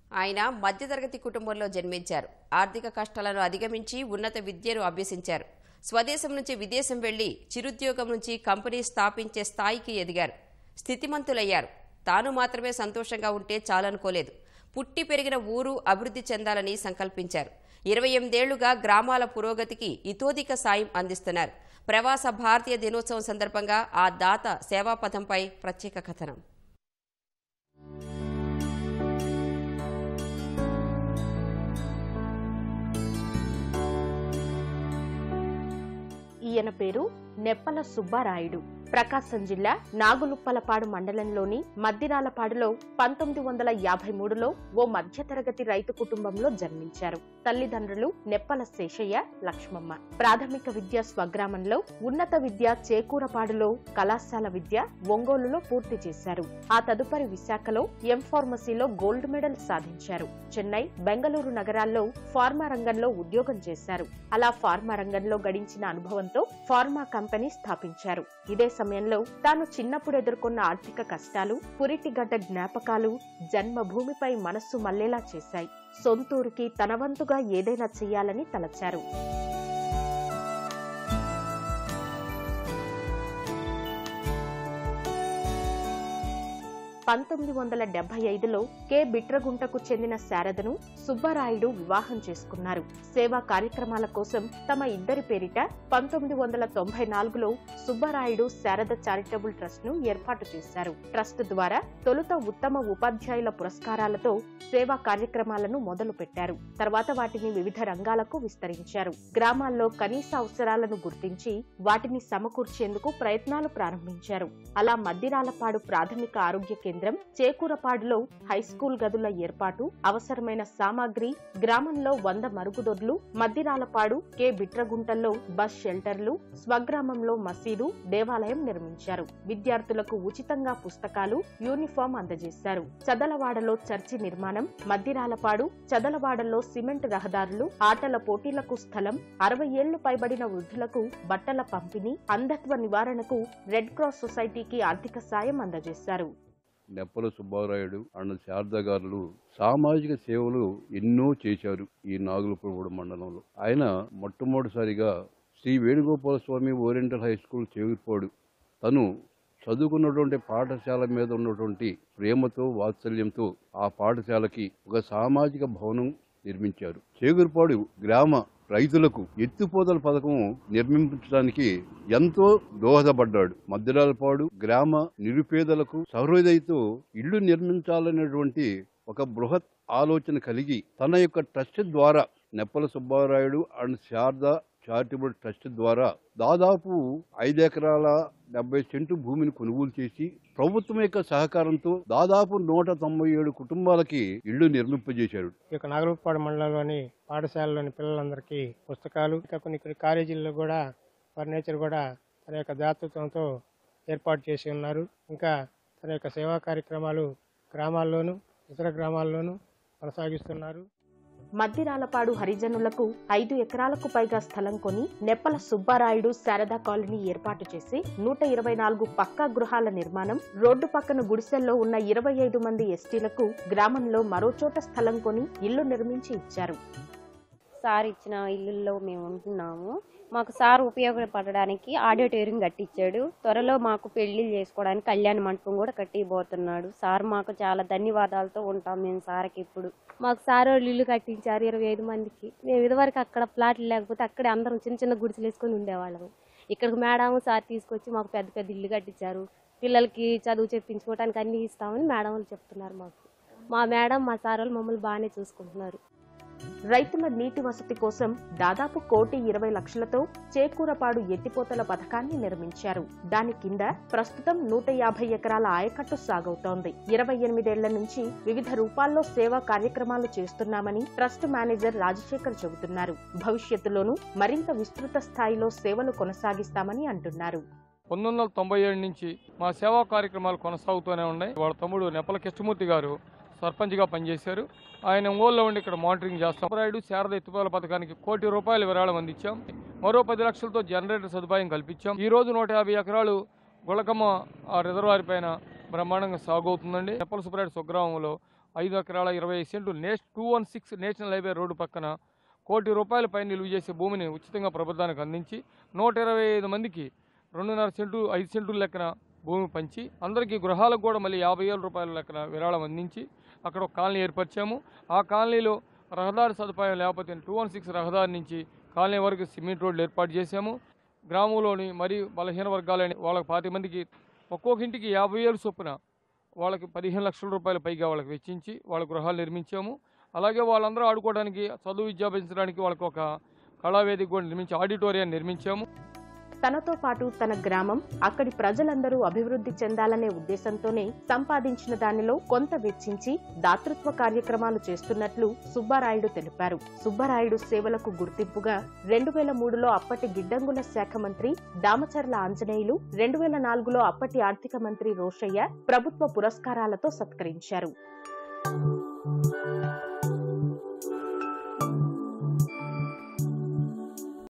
ఆయన మధ్యతరగతి కుటుంబంలో జన్మించారు ఆర్థిక కష్టాలను అధిగమించి ఉన్నత విద్యను అభ్యసించారు స్వదేశం నుంచి విదేశం వెళ్లి చిరుద్యోగం నుంచి కంపెనీ స్థాపించే స్థాయికి ఎదిగారు స్థితిమంతులయ్యారు తాను మాత్రమే సంతోషంగా ఉంటే చాలనుకోలేదు పుట్టి పెరిగిన ఊరు అభివృద్ధి చెందాలని సంకల్పించారు ఇరవై ఎనిమిదేళ్లుగా గ్రామాల పురోగతికి ఇతోధిక సాయం అందిస్తున్నారు ప్రవాస భారతీయ దినోత్సవం సందర్భంగా ఆ దాత సేవాపథంపై ప్రత్యేక కథనం ఈయన పేరు నెప్పల సుబ్బారాయుడు ప్రకాశం జిల్లా నాగులుప్పలపాడు మండలంలోని మద్దిరాలపాడులో పంతొమ్మిది వందల యాభై మూడులో ఓ మధ్యతరగతి రైతు కుటుంబంలో జన్మించారు తల్లిదండ్రులు నెప్పల శేషయ్య లక్ష్మమ్మ ప్రాథమిక విద్య స్వగ్రామంలో ఉన్నత విద్య చేకూరపాడులో కళాశాల విద్య ఒంగోలులో పూర్తి చేశారు ఆ తదుపరి విశాఖలో ఎం ఫార్మసీలో గోల్డ్ మెడల్ సాధించారు చెన్నై బెంగళూరు నగరాల్లో ఫార్మా రంగంలో ఉద్యోగం చేశారు అలా ఫార్మా రంగంలో గడించిన అనుభవంతో ఫార్మా కంపెనీ స్థాపించారు ఇదే సమయంలో తాను చిన్నప్పుడు ఎదుర్కొన్న ఆర్థిక కష్టాలు పురిటిగడ్డ జ్ఞాపకాలు జన్మభూమిపై మనస్సు మల్లేలా చేశాయి సొంతూరికి తన వంతుగా ఏదైనా చెయ్యాలని తలచారు పంతొమ్మిది వందల డెబ్బై ఐదులో కె బిట్రగుంటకు చెందిన శారదను సుబ్బారాయుడు వివాహం చేసుకున్నారు సేవా కార్యక్రమాల కోసం తమ ఇద్దరి పేరిట పంతొమ్మిది వందల తొంభై నాలుగులో సుబ్బారాయుడు శారద చారిటబుల్ ట్రస్ట్ ను ఏర్పాటు చేశారు ట్రస్ట్ ద్వారా తొలుత ఉత్తమ ఉపాధ్యాయుల పురస్కారాలతో సేవా కార్యక్రమాలను మొదలు పెట్టారు తర్వాత వాటిని వివిధ రంగాలకు విస్తరించారు గ్రామాల్లో కనీస అవసరాలను గుర్తించి వాటిని సమకూర్చేందుకు ప్రయత్నాలు ప్రారంభించారు అలా మద్దిరాలపాడు ప్రాథమిక ఆరోగ్య కేంద్రం చేకూరపాడులో హైస్కూల్ గదుల ఏర్పాటు అవసరమైన సామాగ్రి గ్రామంలో వంద మరుగుదొడ్లు మద్దిరాలపాడు కె బిట్రగుంటల్లో బస్ షెల్టర్లు స్వగ్రామంలో మసీదు దేవాలయం నిర్మించారు విద్యార్థులకు ఉచితంగా పుస్తకాలు యూనిఫామ్ అందజేశారు చదలవాడలో చర్చి నిర్మాణం మద్దిరాలపాడు చదలవాడలో సిమెంట్ రహదారులు ఆటల పోటీలకు స్థలం అరవై ఏళ్లు పైబడిన వృద్ధులకు బట్టల పంపిణీ అంధత్వ నివారణకు రెడ్ క్రాస్ సొసైటీకి ఆర్థిక సాయం అందజేశారు నెప్పల సుబ్బారాయుడు అండ్ శారద గారులు సామాజిక సేవలు ఎన్నో చేశారు ఈ నాగులపూడి మండలంలో ఆయన మొట్టమొదటిసారిగా Shri Venugopala Swami oriental high school చేరుకోడు తను చదువుకున్నటువంటి పాఠశాల మీద ఉన్నటువంటి ప్రేమతో వాత్సల్యంతో ఆ పాఠశాలకి ఒక సామాజిక భవనం నిర్మించారు చేగురుపాడు గ్రామ రైతులకు ఎత్తుపోతల పథకం నిర్మించడానికి ఎంతో దోహదపడ్డాడు మద్దిరాలపాడు గ్రామ నిరుపేదలకు సహృదయతో ఇళ్లు నిర్మించాలనేటువంటి ఒక బృహత్ ఆలోచన కలిగి తన యొక్క ట్రస్ట్ ద్వారా Neppala Subbarayudu and Sharada charitable trust ద్వారా దాదాపు ఐదు ఎకరాల డెబ్బై సెంటు భూమిని కొనుగోలు చేసి ప్రభుత్వం యొక్క సహకారంతో దాదాపు నూట తొంభై ఏడు కుటుంబాలకి ఇళ్లు నిర్మింపజేశారు ఈ యొక్క నాగరూపాడు మండలంలోని పాఠశాలలోని పిల్లలందరికీ పుస్తకాలు ఇంకా కొన్ని కొన్ని కాలేజీల్లో కూడా ఫర్నిచర్ కూడా తన యొక్క దాతృత్వంతో ఏర్పాటు చేసి ఉన్నారు ఇంకా తన యొక్క సేవా కార్యక్రమాలు గ్రామాల్లోనూ ఇతర గ్రామాల్లోనూ కొనసాగిస్తున్నారు మద్దిరాలపాడు హరిజనులకు ఐదు ఎకరాలకు పైగా స్థలం కొని నెప్పల సుబ్బారాయుడు శారదా కాలనీ ఏర్పాటు చేసి నూట ఇరవై నాలుగు పక్కా గృహాల నిర్మాణం రోడ్డు పక్కన గుడిసెల్లో ఉన్న ఇరవై ఐదు మంది ఎస్టీలకు గ్రామంలో మరోచోట స్థలం కొని ఇల్లు నిర్మించి ఇచ్చారు సార్ ఇచ్చిన ఇల్లుల్లో మేము ఉంటున్నాము మాకు సార్ ఉపయోగపడడానికి ఆడిటోరియం కట్టించాడు త్వరలో మాకు పెళ్లిళ్ళు చేసుకోవడానికి కళ్యాణ మంటపం కూడా కట్టిపోతున్నాడు సార్ మాకు చాలా ధన్యవాదాలతో ఉంటాం మేము సార్కి ఇప్పుడు మాకు సార్ వాళ్ళు ఇల్లు కట్టించారు ఇరవై ఐదు మందికి మేము ఇదివరకు అక్కడ ప్లాట్లు లేకపోతే అక్కడే అందరం చిన్న చిన్న గుడిసెలు వేసుకొని ఉండేవాళ్ళము ఇక్కడికి మేడం సార్ తీసుకొచ్చి మాకు పెద్ద పెద్ద ఇల్లు కట్టించారు పిల్లలకి చదువు చెప్పించుకోవడానికి అన్ని ఇస్తామని మేడం వాళ్ళు చెప్తున్నారు మాకు మా మేడం మా సార్ వాళ్ళు మమ్మల్ని బాగానే చూసుకుంటున్నారు రైతుల నీటి వసతి కోసం దాదాపు కోటి ఇరవై లక్షలతో చేకూరపాడు ఎత్తిపోతల పథకాన్ని నిర్మించారు దాని కింద ప్రస్తుతం నూట యాభై ఎకరాల ఆయకట్టు సాగవుతోంది ఇరవై ఎనిమిదేళ్ల నుంచి వివిధ రూపాల్లో సేవా కార్యక్రమాలు చేస్తున్నామని ట్రస్ట్ మేనేజర్ రాజశేఖర్ చెబుతున్నారు భవిష్యత్తులోనూ మరింత విస్తృత స్థాయిలో సేవలు కొనసాగిస్తామని అంటున్నారు పంతొమ్మిది వందల తొంభై ఏడు నుంచి మా సేవా కార్యక్రమాలు కొనసాగుతూనే ఉన్నాయి వాళ్ళ తమ్ముడు నెపల కృష్ణమూర్తి గారు సర్పంచ్గా పనిచేశారు ఆయన ఒంగోలులో ఉండి ఇక్కడ మానిటరింగ్ చేస్తాం రాయుడు శారద ఎత్తుపాల పథకానికి కోటి రూపాయలు విరాళం అందించాం మరో పది లక్షలతో జనరేటర్ సదుపాయం కల్పించాం ఈ రోజు నూట యాభై ఎకరాలు గుళకమ్మ ఆ రిజర్వాయర్ పైన బ్రహ్మాండంగా సాగు అవుతుందండి నెప్పల సుబ్రాయుడు స్వగ్రామంలో ఐదు ఎకరాల ఇరవై ఐదు సెంట్లు నేష్ two one six national highway road పక్కన కోటి రూపాయల పైన నిలువ చేసే భూమిని ఉచితంగా ప్రభుత్వానికి అందించి నూట ఇరవై ఐదు మందికి రెండున్నర సెంటు ఐదు సెంటుల లెక్కన భూమి పంచి అందరికీ గృహాలకు కూడా మళ్ళీ యాభై వేల రూపాయల లెక్కన విరాళం అందించి అక్కడ ఒక కాలనీ ఏర్పరిచాము ఆ కాలనీలో రహదారి సదుపాయం లేకపోతే టూ వన్ సిక్స్ రహదారి నుంచి కాలనీ వరకు సిమెంట్ రోడ్లు ఏర్పాటు చేశాము గ్రామంలోని మరి బలహీన వర్గాలని వాళ్ళకి పాతి మందికి ఒక్కొక్క ఇంటికి యాభై వేలు చొప్పున వాళ్ళకి పదిహేను లక్షల రూపాయల పైగా వాళ్ళకి వెచ్చించి వాళ్ళ గృహాలు నిర్మించాము అలాగే వాళ్ళందరూ ఆడుకోవడానికి చదువు విద్య అభ్యసించడానికి వాళ్ళకి ఒక కళావేదిక కూడా నిర్మించి ఆడిటోరియం నిర్మించాము తనతో పాటు తన గ్రామం అక్కడి ప్రజలందరూ అభివృద్ధి చెందాలనే ఉద్దేశంతోనే సంపాదించిన దానిలో కొంత వెచ్చించి దాతృత్వ కార్యక్రమాలు చేస్తున్నట్లు సుబ్బారాయుడు తెలిపారు సుబ్బారాయుడు సేవలకు గుర్తింపుగా రెండు వేల మూడులో అప్పటి గిడ్డంగుల శాఖ మంత్రి దామచర్ల ఆంజనేయులు రెండు వేల నాలుగులో అప్పటి ఆర్థిక మంత్రి రోషయ్య ప్రభుత్వ పురస్కారాలతో సత్కరించారు